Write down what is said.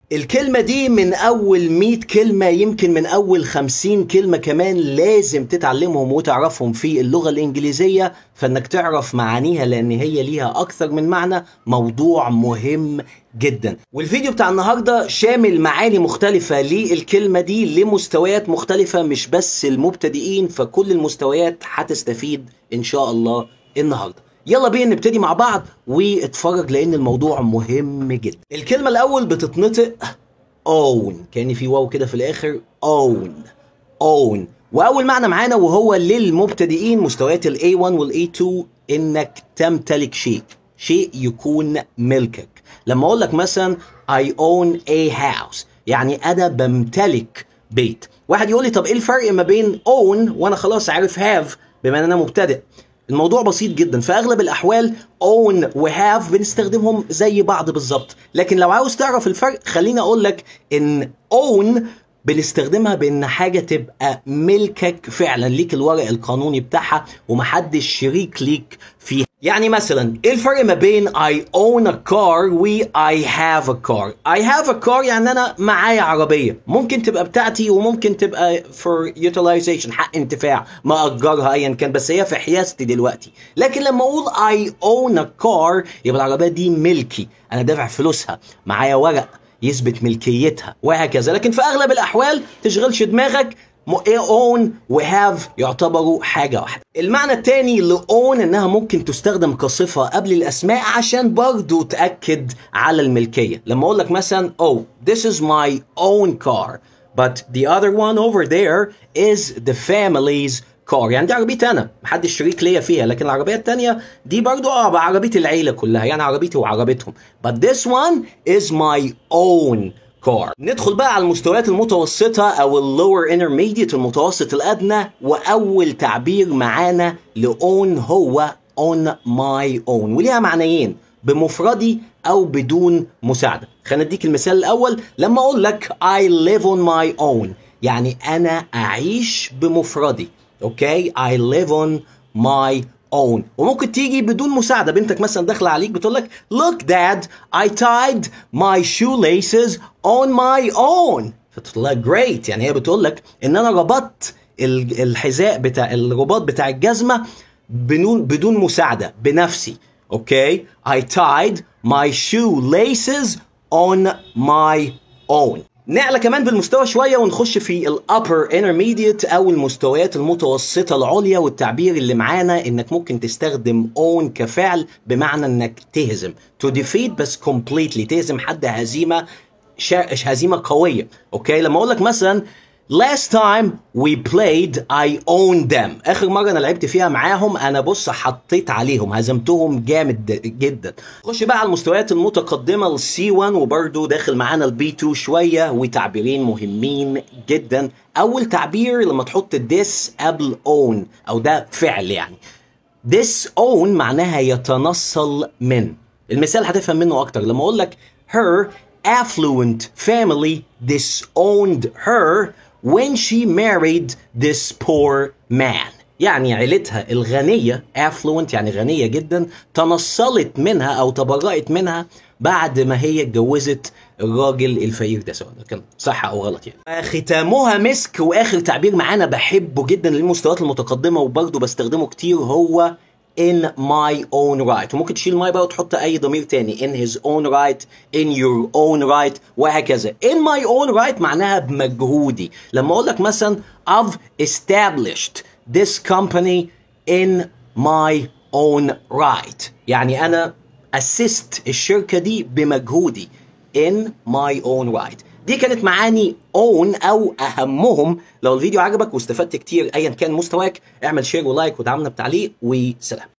الكلمة دي من أول 100 كلمة يمكن من أول 50 كلمة كمان لازم تتعلمهم وتعرفهم في اللغة الإنجليزية فإنك تعرف معانيها لأن هي ليها أكثر من معنى موضوع مهم جدا والفيديو بتاع النهاردة شامل معاني مختلفة للكلمة دي لمستويات مختلفة مش بس المبتدئين فكل المستويات هتستفيد إن شاء الله النهارده يلا بينا نبتدي مع بعض واتفرج لان الموضوع مهم جدا الكلمه الاول بتتنطق own كان في واو كده في الاخر own own واول معنى معانا وهو للمبتدئين مستويات ال A1 وال A2 انك تمتلك شيء شيء يكون ملكك لما اقول لك مثلا I own a house يعني انا بمتلك بيت واحد يقول لي طب ايه الفرق ما بين own وانا خلاص عارف have بما ان انا مبتدئ الموضوع بسيط جدا في اغلب الاحوال own و have بنستخدمهم زي بعض بالظبط لكن لو عاوز تعرف الفرق خليني اقول لك ان own بنستخدمها بان حاجه تبقى ملكك فعلا ليك الورق القانوني بتاعها ومحدش شريك ليك فيها يعني مثلا ايه الفرق ما بين I own a car و I have a car I have a car يعني انا معايا عربيه ممكن تبقى بتاعتي وممكن تبقى for utilization حق انتفاع ما اجرها ايا كان بس هي في حيازتي دلوقتي لكن لما اقول I own a car يبقى العربيه دي ملكي انا دافع فلوسها معايا ورق يثبت ملكيتها وهكذا لكن في اغلب الاحوال تشغلش دماغك اون وهاف يعتبروا حاجة واحدة المعنى التاني لأون انها ممكن تستخدم كصفة قبل الاسماء عشان برضو تأكد على الملكية لما اقول لك مثلا oh this is my own car but the other one over there is the family's car يعني دي عربيتي انا محدش شريك ليا فيها لكن العربيه التانية دي برضو اه عربيه العيله كلها يعني عربيتي وعربيتهم but this one is my own car ندخل بقى على المستويات المتوسطة أو اللور intermediate المتوسط الأدنى وأول تعبير معانا لأون هو on my own وليها معنيين بمفردي أو بدون مساعدة خلينا نديك المثال الأول لما أقول لك I live on my own يعني أنا أعيش بمفردي أوكي I live on my own وممكن تيجي بدون مساعده بنتك مثلا داخله عليك بتقول لك look dad I tied my shoelaces on my own فتقول لها great يعني هي بتقول لك ان انا ربطت الحذاء بتاع الرباط بتاع الجزمه بدون بدون مساعده بنفسي اوكي I tied my shoelaces on my own نعلى كمان بالمستوى شوية ونخش في الابر intermediate أو المستويات المتوسطة العليا والتعبير اللي معانا إنك ممكن تستخدم own كفعل بمعنى إنك تهزم to defeat بس completely تهزم حد هزيمة هزيمة قوية أوكي لما أقول لك مثلا Last time we played I owned them آخر مرة أنا لعبت فيها معاهم أنا بص حطيت عليهم هزمتهم جامد جدا خش بقى على المستويات المتقدمة ال C1 وبرده داخل معانا ال B2 شوية وتعبيرين مهمين جدا أول تعبير لما تحط this قبل own أو ده فعل يعني this own معناها يتنصل من المثال هتفهم منه أكتر لما أقول لك her affluent family disowned her when she married this poor man يعني عيلتها الغنية affluent يعني غنية جدا تنصلت منها أو تبرأت منها بعد ما هي اتجوزت الراجل الفقير ده سواء كان صح أو غلط يعني ختامها مسك وآخر تعبير معانا بحبه جدا للمستويات المتقدمة وبرضه بستخدمه كتير هو in my own right وممكن تشيل my بقى وتحط اي ضمير تاني in his own right in your own right وهكذا in my own right معناها بمجهودي لما اقول لك مثلا I've established this company in my own right يعني انا اسست الشركة دي بمجهودي in my own right دي كانت معاني own او اهمهم لو الفيديو عجبك واستفدت كتير ايا كان مستواك اعمل شير ولايك ودعمنا بتعليق وسلام